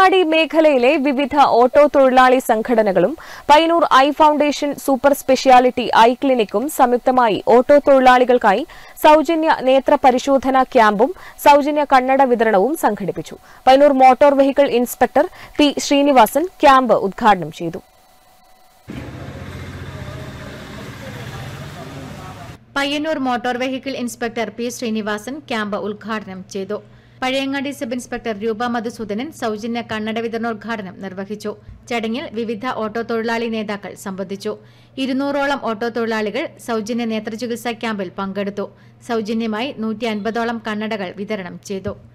പഴയങ്ങാടി മേഖലയിലെ വിവിധ ഓട്ടോ തൊഴിലാളി സംഘടനകളും Payyanur eye foundation super speciality eye ക്ലിനിക്കും സംയുക്തമായി ഓട്ടോ തൊഴിലാളികൾക്കായി സൌജന്യ നേത്ര പരിശോധനാ ക്യാമ്പും സൌജന്യ കണ്ണട വിതരണവും സംഘടിപ്പിച്ചു Payyanur motor vehicle inspector P Sreenivasan camp ഉദ്ഘാടനം ചെയ്തു Payyanur motor vehicle inspector P Sreenivasan camp ഉദ്ഘാടനം ചെയ്തു പഴയങ്ങാടി സബ് ഇൻസ്പെക്ടർ രൂപ മധുസൂദനൻ സൌജന്യ കണ്ണട വിതരണോദ്ഘാടനം നിർവഹിച്ചു ചടങ്ങിൽ വിവിധ ഓട്ടോ തൊഴിലാളി നേതാക്കൾ സംബന്ധിച്ചു ഇരുന്നൂറോളം ഓട്ടോ തൊഴിലാളികൾ സൌജന്യ നേത്രചികിത്സാ ക്യാമ്പിൽ പങ്കെടുത്തു സൌജന്യമായി നൂറ്റി അൻപതോളം കണ്ണടകൾ വിതരണം ചെയ്തു